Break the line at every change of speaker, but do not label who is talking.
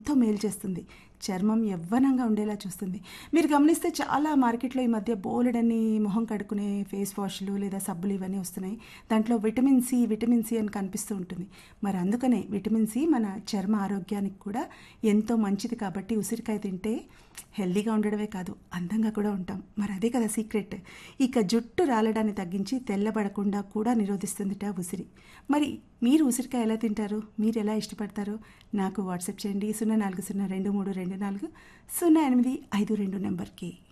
ఎంతో మేలు చేస్తుంది చర్మం యవ్వనంగా ఉండేలా చూస్తుంది మీరు గమనిస్తే చాలా మార్కెట్లో ఈ మధ్య బోలెడని మొహం కడుక్కునే ఫేస్ వాష్లు లేదా సబ్బులు ఇవన్నీ వస్తున్నాయి దాంట్లో విటమిన్ సి విటమిన్ సి అని కనిపిస్తూ ఉంటుంది మరి అందుకనే విటమిన్ సి మన చర్మ ఆరోగ్యానికి కూడా ఎంతో మంచిది కాబట్టి ఉసిరికాయ తింటే హెల్దీగా ఉండడమే కాదు అందంగా కూడా ఉంటాం మరి అదే కదా సీక్రెట్ ఇక జుట్టు రాలడాన్ని తగ్గించి తెల్లబడకుండా కూడా నిరోధిస్తుందిట ఉసిరి మరి మీరు ఉసిరికాయ ఎలా తింటారు మీరు ఎలా ఇష్టపడతారో నాకు వాట్సాప్ చేయండి సున్నా నాలుగు సున్నా రెండు మూడు రెండు నాలుగు సున్నా ఎనిమిది ఐదు రెండు నెంబర్కి